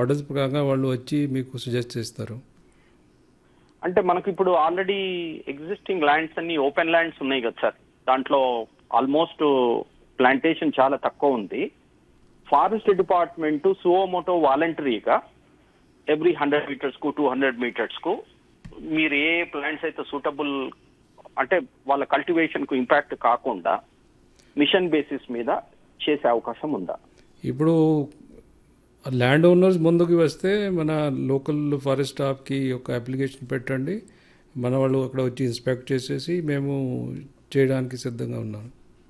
Orders ప్రకారంగా వాళ్ళు వచ్చి మీకు సజెస్ట్ చేస్తారు అంటే మనకి ఇప్పుడు ఆల్రెడీ ఎగ్జిస్టింగ్ ల్యాండ్స్ అన్ని ఓపెన్ ల్యాండ్స్ ఉన్నాయి కదా సార్ దాంట్లో ఆల్మోస్ట్ ప్లాంటేషన్ చాలా తక్కువ ఉంది ఫారెస్ట్ డిపార్ట్మెంట్ సువోమోటో వాలంటరీగా ఎవ్రీ హండ్రెడ్ మీటర్స్ కు టూ హండ్రెడ్ మీటర్స్ కు మీరు ఏ ప్లాంట్స్ అయితే సూటబుల్ అంటే వాళ్ళ కల్టివేషన్ కు ఇంపాక్ట్ కాకుండా మిషన్ బేసిస్ మీద చేసే అవకాశం ఉందా ఇప్పుడు ల్యాండ్ ఓనర్స్ ముందుకు వస్తే మన లోకల్ ఫారెస్ట్ స్టాఫ్కి ఒక అప్లికేషన్ పెట్టండి మన వాళ్ళు అక్కడ వచ్చి ఇన్స్పెక్ట్ చేసేసి మేము చేయడానికి సిద్ధంగా ఉన్నాం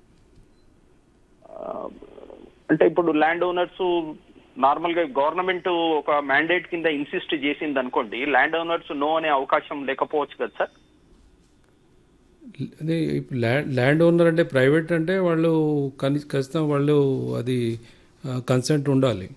ఆ, అంటే ఇప్పుడు ల్యాండ్ ఓనర్స్ నార్మల్ గా గవర్నమెంట్ ఒక మ్యాండేట్ కింద ఇన్సిస్ట్ చేసింది అనుకోండి ల్యాండ్ ఓనర్స్ నో అనే అవకాశం లేకపోవచ్చు కదా సార్ అదే ఇప్పుడు ల్యాండ్ ల్యాండ్ ఓనర్ అంటే ప్రైవేట్ అంటే వాళ్ళు కని ఖచ్చితంగా వాళ్ళు అది కన్సెంట్ ఉండాలి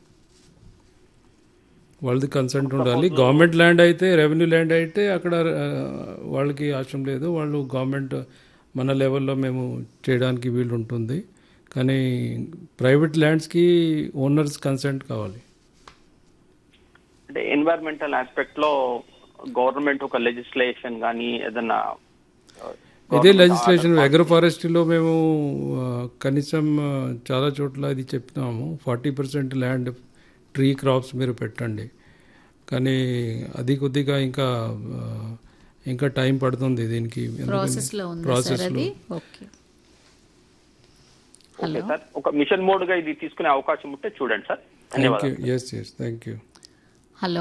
వాళ్ళది కన్సెంట్ ఉండాలి గవర్నమెంట్ ల్యాండ్ అయితే రెవెన్యూ ల్యాండ్ అయితే అక్కడ ఆ, వాళ్ళకి అవసరం లేదు వాళ్ళు గవర్నమెంట్ మన లెవెల్లో మేము చేయడానికి వీలు ఉంటుంది కానీ ప్రైవేట్ ల్యాండ్స్కి ఓనర్స్ కన్సెంట్ కావాలి అంటే ఎన్వైరన్మెంటల్ ఆస్పెక్ట్ లో గవర్నమెంట్ ఒక లెజిస్లేషన్ కానీ ఏదన్నా ఆ, ఇదే government లెజిస్లేషన్ order అగ్రో ఫారెస్ట్రీలో మేము ఆ, కనీసం ఆ, చాలా చోట్ల ఇది చెప్తున్నాము forty percent land tree crops మీరు పెట్టండి కానీ అది కొద్దిగా ఇంకా ఆ, ఇంకా టైం పడుతుంది దీనికి ప్రాసెస్ లో ఉంది సార్ ప్రాసెస్లో అది ఓకే హలో ఓకే సార్ ఒక మిషన్ మోడ్ గా ఇది తీసుకునే అవకాశం ఉంటే చూడండి సార్ థ్యాంక్ యూ ధన్యవాదాలు yes yes thank you hello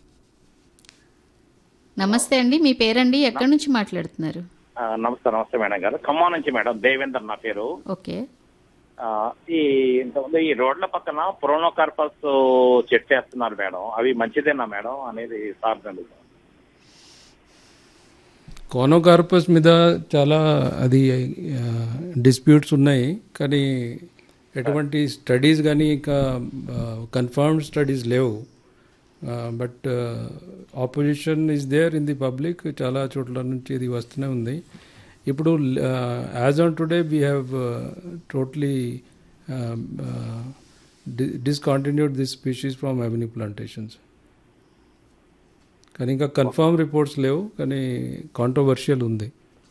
నమస్తే అండి మీ పేరండి ఎక్కడి నుంచి మాట్లాడుతున్నారు ఆ, నమస్తే నమస్తే మేడం గారు ఖమ్మం నుంచి మేడం దేవేందర్ నా పేరు ఓకే ఆ, ఈ ఇంతకుముందు ఈ రోడ్ల పక్కన ప్రోనోకార్పస్ చెట్టు వేస్తున్నారు మేడం అవి మంచిదేనా మేడం అనేది సార్ అడుగుతాను కోనోకార్పస్ మీద చాలా అది డిస్ప్యూట్స్ ఉన్నాయి కానీ ఎటువంటి స్టడీస్ కానీ ఇంకా కన్ఫర్మ్డ్ స్టడీస్ లేవు but opposition is there in the public చాలా చోట్ల నుంచి ఇది వస్తూనే ఉంది ఇప్పుడు as on today we have totally discontinued this species from avenue plantations కానీ ఇంకా కన్ఫర్మ్ రిపోర్ట్స్ లేవు కానీ కాంట్రవర్షియల్ ఉంది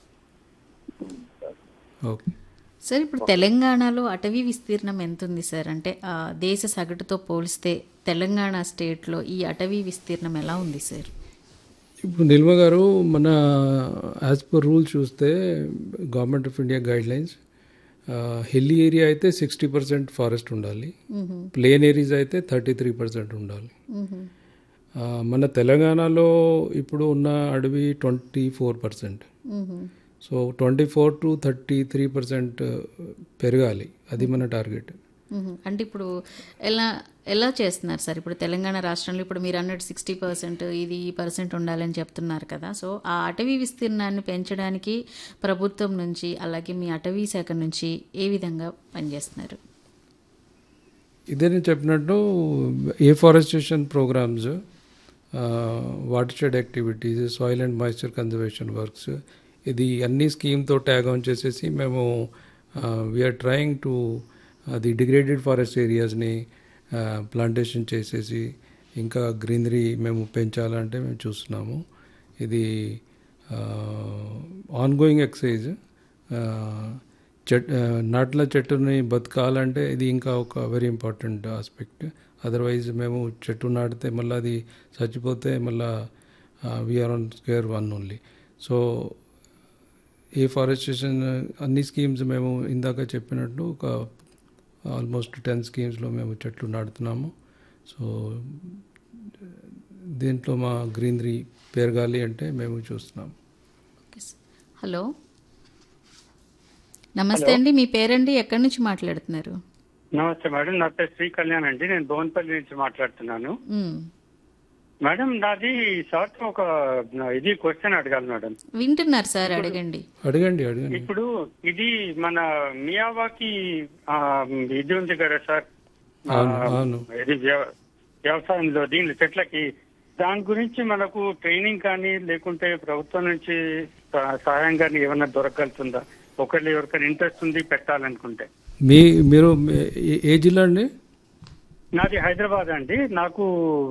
ఓకే సార్ ఇప్పుడు తెలంగాణలో అటవీ విస్తీర్ణం ఎంత ఉంది సార్ అంటే ఆ, దేశ సగటుతో పోలిస్తే తెలంగాణ స్టేట్లో ఈ అటవీ విస్తీర్ణం ఎలా ఉంది సార్ ఇప్పుడు నిల్మ గారు మన యాజ్ పర్ రూల్ చూస్తే government of India guidelines hilly area అయితే సిక్స్టీ పర్సెంట్ ఫారెస్ట్ ఉండాలి ప్లేన్ ఏరియాస్ అయితే థర్టీ త్రీ పర్సెంట్ ఉండాలి ఆ, మన తెలంగాణలో ఇప్పుడు ఉన్న అడవి twenty four percent so twenty four to thirty three percent పెరగాలి అది మన టార్గెట్ మ్మ్. అంటే ఇప్పుడు ఎలా ఎలా చేస్తున్నారు సార్ ఇప్పుడు తెలంగాణ రాష్ట్రంలో ఇప్పుడు మీరు అన్నట్టు సిక్స్టీ పర్సెంట్ ఇది ఈ పర్సెంట్ ఉండాలని చెప్తున్నారు కదా సో ఆ అటవీ విస్తీర్ణాన్ని పెంచడానికి ప్రభుత్వం నుంచి అలాగే మీ అటవీ శాఖ నుంచి ఏ విధంగా పనిచేస్తున్నారు ఇదే నేను చెప్పినట్టు afforestation programmes watershed activities soil and moisture conservation works ఇది అన్ని స్కీమ్తో ట్యాగ్ ఆన్ చేసేసి మేము we are trying to the degraded forest ఏరియాస్ని ప్లాంటేషన్ చేసేసి ఇంకా గ్రీనరీ మేము పెంచాలంటే మేము చూస్తున్నాము ఇది ఆన్గోయింగ్ ఎక్సైజ్ చెట్ నాట్ల చెట్టుని బతకాలంటే ఇది ఇంకా ఒక వెరీ ఇంపార్టెంట్ ఆస్పెక్ట్ అదర్వైజ్ మేము చెట్టు నాటితే మళ్ళీ అది చచ్చిపోతే మళ్ళీ we are on square one only so afforestation అన్ని స్కీమ్స్ మేము ఇందాక చెప్పినట్టు ఒక ఆల్మోస్ట్ టెన్ స్కీమ్స్లో మేము చెట్లు నాటుతున్నాము సో దీంట్లో మా గ్రీనరీ పెరగాలి అంటే మేము చూస్తున్నాము ఓకే సార్. హలో నమస్తే అండి మీ పేరండి ఎక్కడి నుంచి మాట్లాడుతున్నారు నమస్తే మేడం నా పేరు శ్రీ కళ్యాణ్ అండి నేను భువనపల్లి నుంచి మాట్లాడుతున్నాను మ్మ్. మేడం నాది సార్ ఒక ఇది క్వశ్చన్ అడగాలి మేడం వింటున్నారు సార్ అడగండి అడగండి అడగండి ఇప్పుడు ఇది మన మియావాకి ఆ, ఇది ఉంది కదా సార్ ఆ, అవును, అవును. ఇది వ్య- వ్యవసాయంలో దీని చెట్లకి దాని గురించి మనకు ట్రైనింగ్ కానీ లేకుంటే ప్రభుత్వం నుంచి సహ- సహాయం కానీ ఏమైనా దొరకగలుగుతుందా ఒకళ్ళు ఎవరికైనా ఇంట్రెస్ట్ ఉంది పెట్టాలనుకుంటే మీ మీరు ఏ- ఏ జిల్లా అండి నాది హైదరాబాద్ అండి నాకు